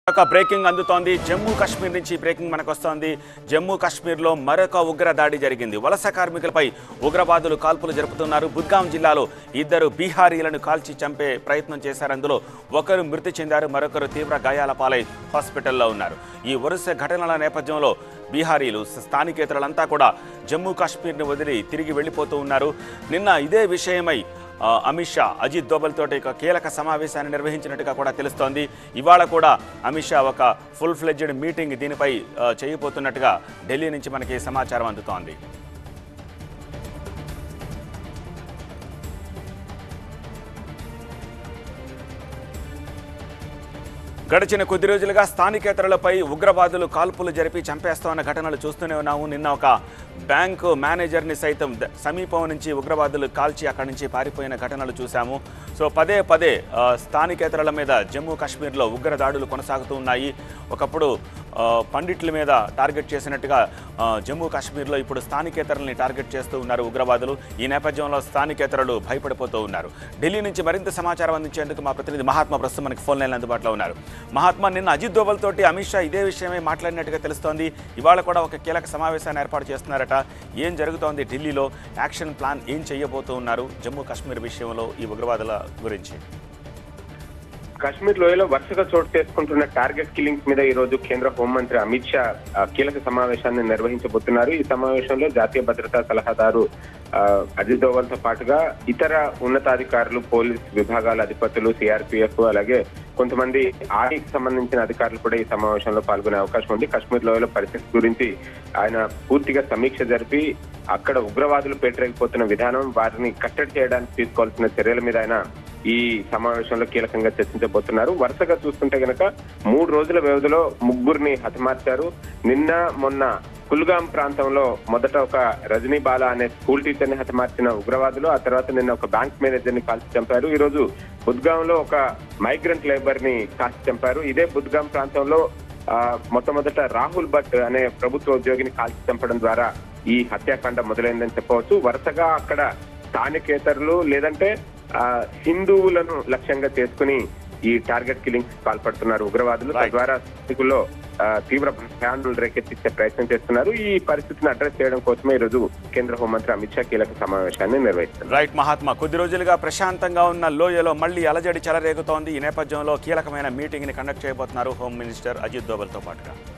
ఒక బ్రేకింగ్ అందుతోంది జమ్మూ కాశ్మీర్ నుంచి బ్రేకింగ్ మనకు వస్తోంది జమ్మూ కాశ్మీర్లో మరొక ఉగ్ర దాడి జరిగింది వలస కార్మికులపై ఉగ్రవాదులు కాల్పులు జరుపుతున్నారు బుద్గాం జిల్లాలో ఇద్దరు బీహారీలను కాల్చి చంపే ప్రయత్నం చేశారు అందులో ఒకరు మృతి చెందారు మరొకరు తీవ్ర గాయాల పాలై హాస్పిటల్లో ఉన్నారు ఈ వరుస ఘటనల నేపథ్యంలో బీహారీలు స్థానికేతరులంతా కూడా జమ్మూ కాశ్మీర్ని వదిలి తిరిగి వెళ్ళిపోతూ ఉన్నారు నిన్న ఇదే విషయమై ఆ, అమిత్ షా అజిత్ దోబల్ తోటి ఒక కీలక సమావేశాన్ని నిర్వహించినట్టుగా కూడా తెలుస్తోంది ఇవాళ కూడా అమిత్ షా ఒక ఫుల్ ఫ్లెడ్జెడ్ మీటింగ్ దీనిపై ఆ, చేయబోతున్నట్టుగా ఢిల్లీ నుంచి మనకి సమాచారం అందుతోంది గడిచిన కొద్ది రోజులుగా స్థానికేతరులపై ఉగ్రవాదులు కాల్పులు జరిపి చంపేస్తామన్న ఘటనలు చూస్తూనే ఉన్నాము నిన్న ఒక బ్యాంకు మేనేజర్ని సైతం ద- సమీపం నుంచి ఉగ్రవాదులు కాల్చి అక్కడి నుంచి పారిపోయిన ఘటనలు చూశాము సో పదే పదే ఆ, స్థానికేతరుల మీద జమ్మూ కాశ్మీర్లో ఉగ్ర దాడులు కొనసాగుతూ ఉన్నాయి ఒకప్పుడు ఆ, పండిట్ల మీద టార్గెట్ చేసినట్టుగా ఆ, జమ్మూ కాశ్మీర్లో ఇప్పుడు స్థానికేతరుల్ని టార్గెట్ చేస్తూ ఉన్నారు ఉగ్రవాదులు ఈ నేపథ్యంలో స్థానికేతరులు భయపడిపోతూ ఉన్నారు ఢిల్లీ నుంచి మరింత సమాచారం అందించేందుకు మా ప్రతినిధి మహాత్మా ప్రస్తుతం మనకి ఫోన్ లైన్ అందుబాటులో ఉన్నారు మహాత్మా నిన్న అజిత్ దోవల్ తోటి అమిత్ షా ఇదే విషయమే మాట్లాడినట్టుగా తెలుస్తోంది ఇవాళ కూడా ఒక కీలక సమావేశాన్ని ఏర్పాటు చేస్తున్నారట ఏం జరుగుతోంది ఢిల్లీలో యాక్షన్ ప్లాన్ ఏం చేయబోతూ ఉన్నారు జమ్మూ కాశ్మీర్ విషయంలో ఈ ఉగ్రవాదుల గురించి కాశ్మీర్ లోయలో వరుసగా చోటు చేసుకుంటున్న టార్గెట్ కిల్లింగ్స్ మీద ఈ రోజు కేంద్ర హోంమంత్రి అమిత్ షా ఆ, కీలక సమావేశాన్ని నిర్వహించబోతున్నారు ఈ సమావేశంలో జాతీయ భద్రతా సలహాదారు ఆ, అజిత్ దోవల్ తో పాటుగా ఇతర ఉన్నతాధికారులు పోలీస్ విభాగాల అధిపతులు సిఆర్పిఎఫ్ అలాగే కొంతమంది ఆర్మీకి సంబంధించిన అధికారులు కూడా ఈ సమావేశంలో పాల్గొనే అవకాశం ఉంది కాశ్మీర్ లోయలో పరిస్థితి గురించి ఆయన పూర్తిగా సమీక్ష జరిపి అక్కడ ఉగ్రవాదులు పేటరేగిపోతున్న విధానం వారిని కట్టడి చేయడానికి తీసుకోవాల్సిన చర్యల మీద ఆయన ఈ సమావేశంలో కీలకంగా చర్చించబోతున్నారు వరుసగా చూస్తుంటే గనక మూడు రోజుల వ్యవధిలో ముగ్గురిని హతమార్చారు నిన్న మొన్న కుల్గాం ప్రాంతంలో మొదట ఒక రజనీ బాలా అనే స్కూల్ టీచర్ ని హతమార్చిన ఉగ్రవాదులు ఆ తర్వాత నిన్న ఒక బ్యాంక్ మేనేజర్ ని కాల్చి చంపారు ఈ రోజు బుద్గాం లో ఒక మైగ్రెంట్ లేబర్ ని కాల్చి చంపారు ఇదే బుద్గాం ప్రాంతంలో ఆ, మొట్టమొదట రాహుల్ భట్ అనే ప్రభుత్వ ఉద్యోగిని కాల్చి చంపడం ద్వారా ఈ హత్యాకాండ మొదలైందని చెప్పవచ్చు వరుసగా అక్కడ స్థానికేతరులు లేదంటే ఆ, హిందువులను లక్ష్యంగా చేసుకుని ఈ టార్గెట్ కిల్లింగ్స్ పాల్పడుతున్నారు ఉగ్రవాదులు Right. తద్వారా స్థితిలో ఆ, తీవ్ర భయాందోళన రేకెత్తించే ప్రయత్నం చేస్తున్నారు ఈ పరిస్థితిని అడ్రస్ చేయడం కోసమే ఈ రోజు కేంద్ర హోంమంత్రి అమిత్ షా కీలక సమావేశాన్ని నిర్వహిస్తున్నారు రైట్ మహాత్మా కొద్ది రోజులుగా ప్రశాంతంగా ఉన్న లోయలో మళ్ళీ అలజడి చెలరేగుతోంది ఈ నేపథ్యంలో కీలకమైన మీటింగ్ని కండక్ట్ చేయబోతున్నారు హోమ్ మినిస్టర్ అజిత్ దోవల్తో పాటుగా